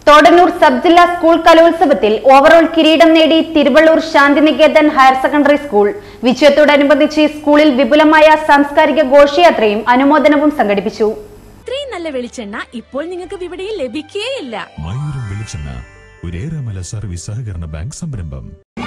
Thodannur sub ജില്ലാ school കലോത്സവത്തിൽ overall കിരീടം നേടി Thiruvallur Shantiniketan higher secondary school വിജയത്തോടനുബന്ധിച്ച് സ്കൂളിൽ വിപുലമായ സാംസ്കാരിക ഘോഷയാത്രയും അനുമോദനവും സംഘടിപ്പിച്ചു ഇത്രയും നല്ല വെളിച്ചെണ്ണ ഇപ്പോൾ നിങ്ങൾക്ക് വിപണിയിൽ ലഭിക്കുകയില്ല മയൂരം വെളിച്ചെണ്ണ ഒരേറെമല സർവീസ് സഹകരണ ബാങ്ക് സംരംഭം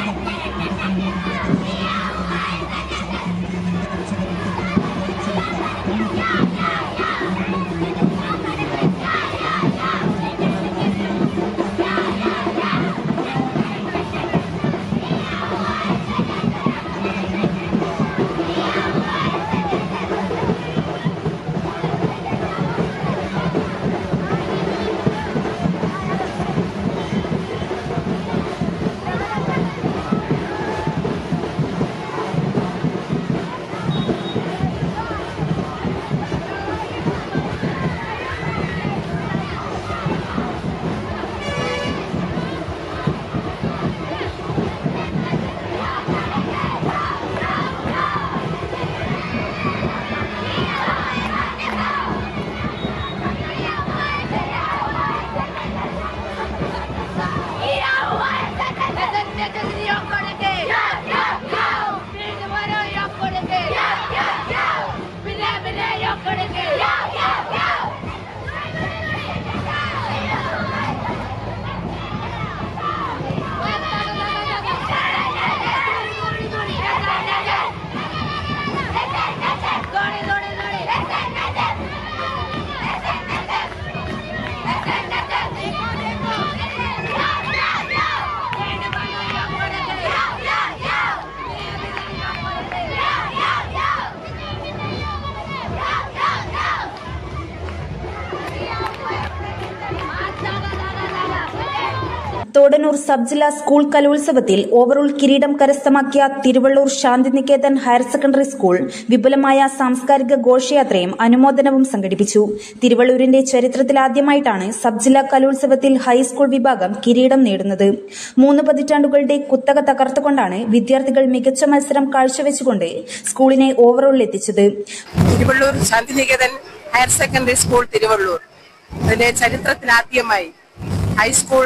തോടന്നൂർ സബ് ജില്ലാ സ്കൂൾ കലോത്സവത്തിൽ ഓവറോൾ കിരീടം കരസ്ഥമാക്കിയ Thiruvallur Shantiniketan higher secondary school വിപുലമായ സാംസ്കാരിക ഘോഷയാത്രയും അനുമോദനവും സംഘടിപ്പിച്ചു തിരുവള്ളൂരിന്റെ ചരിത്രത്തിലാദ്യമായിട്ടാണ് സബ് ജില്ലാ കലോത്സവത്തിൽ ഹൈസ്കൂൾ വിഭാഗം കിരീടം നേടുന്നത് മൂന്ന് പതിറ്റാണ്ടുകളുടെ കുത്തക തകർത്തുകൊണ്ടാണ് വിദ്യാർത്ഥികൾ മികച്ച മത്സരം കാഴ്ചവെച്ചുകൊണ്ട് സ്കൂളിനെ ഓവറോളിലെത്തിച്ചത് Thiruvallur Shantiniketan higher secondary school Thiruvallur അതിന്റെ ചരിത്രത്തിലാദ്യമായി ഹൈസ്കൂൾ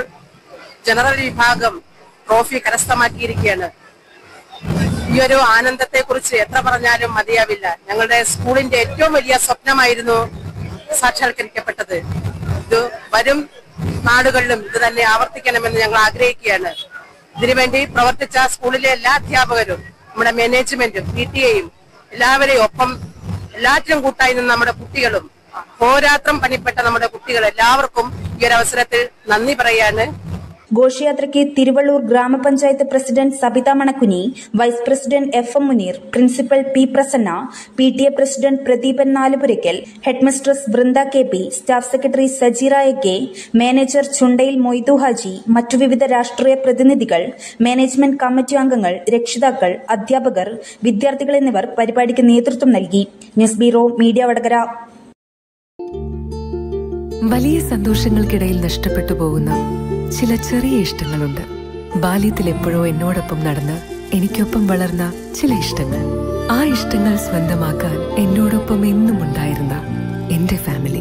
ജനറൽ വിഭാഗം ട്രോഫി കരസ്ഥമാക്കിയിരിക്കുകയാണ് ഈ ഒരു ആനന്ദത്തെ കുറിച്ച് എത്ര പറഞ്ഞാലും മതിയാവില്ല ഞങ്ങളുടെ സ്കൂളിന്റെ ഏറ്റവും വലിയ സ്വപ്നമായിരുന്നു സാക്ഷാത്കരിക്കപ്പെട്ടത് ഇത് വരും നാടുകളിലും ഇത് തന്നെ ആവർത്തിക്കണമെന്ന് ഞങ്ങൾ ആഗ്രഹിക്കുകയാണ് ഇതിനുവേണ്ടി പ്രവർത്തിച്ച സ്കൂളിലെ എല്ലാ അധ്യാപകരും നമ്മുടെ മാനേജ്മെന്റും പി ടി എയും എല്ലാവരെയും ഒപ്പം എല്ലാറ്റിനും കൂട്ടായി നിന്ന് നമ്മുടെ കുട്ടികളും പോരാത്രം പണിപ്പെട്ട നമ്മുടെ കുട്ടികൾ എല്ലാവർക്കും ഈ ഒരു അവസരത്തിൽ നന്ദി പറയാണ് ഘോഷയാത്രയ്ക്ക് തിരുവള്ളൂർ ഗ്രാമപഞ്ചായത്ത് president Sabitha Manakkuni vice president F M Muneer principal P Prasanna P T A president Pradeepan Nalupurackal headmistress Vrinda K P staff secretary Sajeera A K manager Chundayil Moidu Haji മറ്റു വിവിധ രാഷ്ട്രീയ പ്രതിനിധികൾ മാനേജ്മെന്റ് കമ്മിറ്റി അംഗങ്ങൾ രക്ഷിതാക്കൾ അധ്യാപകർ വിദ്യാർത്ഥികൾ എന്നിവർ പരിപാടിക്ക് നേതൃത്വം നൽകി ന്യൂസ് ബ്യൂറോ മീഡിയ വടകര വലിയ സന്തോഷങ്ങൾക്കിടയിൽ നഷ്ടപ്പെട്ടു പോകുന്ന ചില ചെറിയ ഇഷ്ടങ്ങളുണ്ട് ബാല്യത്തിൽ എപ്പോഴോ എന്നോടൊപ്പം നടന്ന് എനിക്കൊപ്പം വളർന്ന ചില ഇഷ്ടങ്ങൾ ആ ഇഷ്ടങ്ങൾ സ്വന്തമാക്കാൻ എന്നോടൊപ്പം എന്നും ഉണ്ടായിരുന്ന എന്റെ ഫാമിലി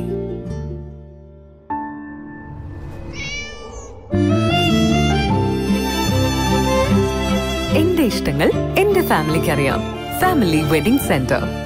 എന്റെ ഇഷ്ടങ്ങൾ എന്റെ ഫാമിലിക്ക് അറിയാം ഫാമിലി വെഡിംഗ് സെന്റർ